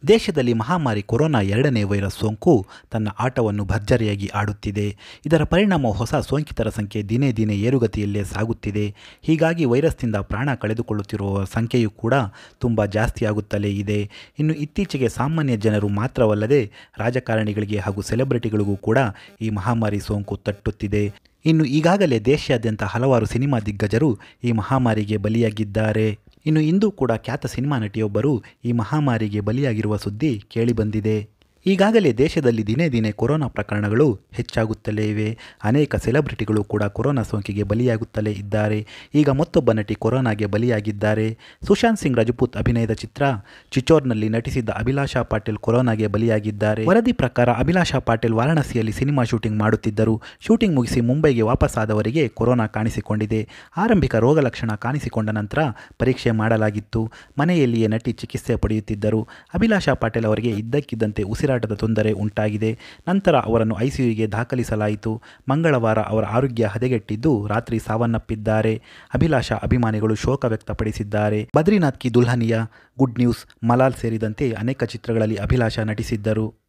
ದೇಶದಲ್ಲಿ ಮಹಾಮಾರಿ ಕೊರೋನಾ ಎರಡನೇ ವೈರಸ್ ಸೋಂಕು ತನ್ನ ಆಟವನ್ನು ಭರ್ಜರಿಯಾಗಿ ಆಡುತ್ತಿದೆ ಇದರ ಪರಿಣಾಮ ಹೊಸ ಸೋಂಕಿತರ ಸಂಖ್ಯೆ ದಿನೇ ದಿನೇ ಏರುಗತಿಯಲ್ಲೇ ಸಾಗುತ್ತಿದೆ ಹೀಗಾಗಿ ವೈರಸ್ನಿಂದ ಪ್ರಾಣ ಕಳೆದುಕೊಳ್ಳುತ್ತಿರುವ ಸಂಖ್ಯೆಯೂ ಕೂಡ ತುಂಬ ಜಾಸ್ತಿಯಾಗುತ್ತಲೇ ಇದೆ ಇನ್ನು ಇತ್ತೀಚೆಗೆ ಸಾಮಾನ್ಯ ಜನರು ಮಾತ್ರವಲ್ಲದೆ ರಾಜಕಾರಣಿಗಳಿಗೆ ಹಾಗೂ ಸೆಲೆಬ್ರಿಟಿಗಳಿಗೂ ಕೂಡ ಈ ಮಹಾಮಾರಿ ಸೋಂಕು ತಟ್ಟುತ್ತಿದೆ ಇನ್ನು ಈಗಾಗಲೇ ದೇಶಾದ್ಯಂತ ಹಲವಾರು ಸಿನಿಮಾ ದಿಗ್ಗಜರು ಈ ಮಹಾಮಾರಿಗೆ ಬಲಿಯಾಗಿದ್ದಾರೆ ಇನ್ನು ಇಂದು ಕೂಡ ಖ್ಯಾತ ಸಿನಿಮಾ ನಟಿಯೊಬ್ಬರು ಈ ಮಹಾಮಾರಿಗೆ ಬಲಿಯಾಗಿರುವ ಸುದ್ದಿ ಕೇಳಿಬಂದಿದೆ ಈಗಾಗಲೇ ದೇಶದಲ್ಲಿ ದಿನೇ ದಿನೇ ಕೊರೋನಾ ಪ್ರಕರಣಗಳು ಹೆಚ್ಚಾಗುತ್ತಲೇ ಇವೆ ಅನೇಕ ಸೆಲೆಬ್ರಿಟಿಗಳು ಕೂಡ ಕೊರೋನಾ ಸೋಂಕಿಗೆ ಬಲಿಯಾಗುತ್ತಲೇ ಇದ್ದಾರೆ ಈಗ ಮತ್ತೊಬ್ಬ ನಟಿ ಕೊರೋನಾಗೆ ಬಲಿಯಾಗಿದ್ದಾರೆ ಸುಶಾಂತ್ ಸಿಂಗ್ ರಜಪೂತ್ ಅಭಿನಯದ ಚಿತ್ರ ಚಿಚೋರ್ನಲ್ಲಿ ನಟಿಸಿದ್ದ ಅಭಿಲಾಷಾ ಪಾಟೀಲ್ ಕೊರೋನಾಗೆ ಬಲಿಯಾಗಿದ್ದಾರೆ ವರದಿ ಪ್ರಕಾರ ಅಭಿಲಾಷಾ ಪಾಟೀಲ್ ವಾರಾಣಸಿಯಲ್ಲಿ ಸಿನಿಮಾ ಶೂಟಿಂಗ್ ಮಾಡುತ್ತಿದ್ದರು ಶೂಟಿಂಗ್ ಮುಗಿಸಿ ಮುಂಬೈಗೆ ವಾಪಸ್ಸಾದವರಿಗೆ ಕೊರೋನಾ ಕಾಣಿಸಿಕೊಂಡಿದೆ ಆರಂಭಿಕ ರೋಗ ಲಕ್ಷಣ ಕಾಣಿಸಿಕೊಂಡ ನಂತರ ಪರೀಕ್ಷೆ ಮಾಡಲಾಗಿತ್ತು ಮನೆಯಲ್ಲಿಯೇ ನಟಿ ಚಿಕಿತ್ಸೆ ಪಡೆಯುತ್ತಿದ್ದರು ಅಭಿಲಾಷಾ ಪಾಟೀಲ್ ಅವರಿಗೆ ಇದ್ದಕ್ಕಿದ್ದಂತೆ ಉಸಿರಾಟದ ತೊಂದರೆ ಉಂಟಾಗಿದೆ ನಂತರ ಅವರನ್ನು ಐಸಿಯುಗೆ ದಾಖಲಿಸಲಾಯಿತು ಮಂಗಳವಾರ ಅವರ ಆರೋಗ್ಯ ಹದಗೆಟ್ಟಿದ್ದು ರಾತ್ರಿ ಸಾವನ್ನಪ್ಪಿದ್ದಾರೆ ಅಭಿಲಾಷಾ ಅಭಿಮಾನಿಗಳು ಶೋಕ ವ್ಯಕ್ತಪಡಿಸಿದ್ದಾರೆ ಬದ್ರಿನಾಥ್ ಕಿ ದುಲ್ಹನಿಯಾ ಗುಡ್ ನ್ಯೂಸ್ ಮಲಾಲ್ ಸೇರಿದಂತೆ ಅನೇಕ ಚಿತ್ರಗಳಲ್ಲಿ ಅಭಿಲಾಷಾ ನಟಿಸಿದ್ದರು